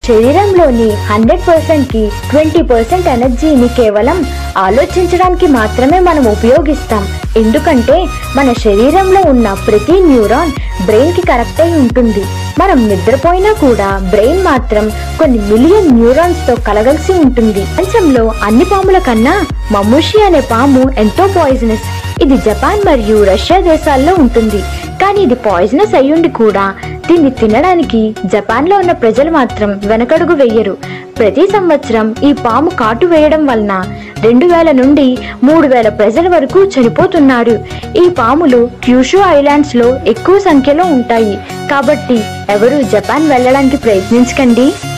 శరీరంలోని hundred percent కి twenty percent ఎనర్జీని కేవలం ఆలోచించడానికి మాత్రమే మనం ఉపయోగిస్తాం ఎందుకంటే మన శరీరంలో ఉన్న ప్రతి న్యూరాన్ బ్రెయిన్ కి కనెక్ట్ అయి ఉంటుంది మనం నిద్రపోయినా కూడా బ్రెయిన్ మాత్రం కొన్ని మిలియన్ న్యూరాన్స్ తో కలగలిసి ఉంటుంది ప్రపంచంలో అన్ని పాముల కన్నా మమ్ముషి అనే పాము ఎంతో పాయిజనస్ ఇది జపాన్ మరియు రష్యా దేశాల్లో ఉంటుంది కానీ ఇది పాయిజనస్ అయ్యుండి కూడా దీన్ని తినడానికి జపాన్ లో ఉన్న ప్రజలు మాత్రం వెనకడుగు వెయ్యరు ప్రతి సంవత్సరం ఈ పాము కాటు వేయడం వలన రెండు వేల నుండి మూడు వేల ప్రజల వరకు చనిపోతున్నారు ఈ పాములు క్యూషు ఐలాండ్స్ లో ఎక్కువ సంఖ్యలో ఉంటాయి కాబట్టి ఎవరు జపాన్ వెళ్ళడానికి ప్రయత్నించకండి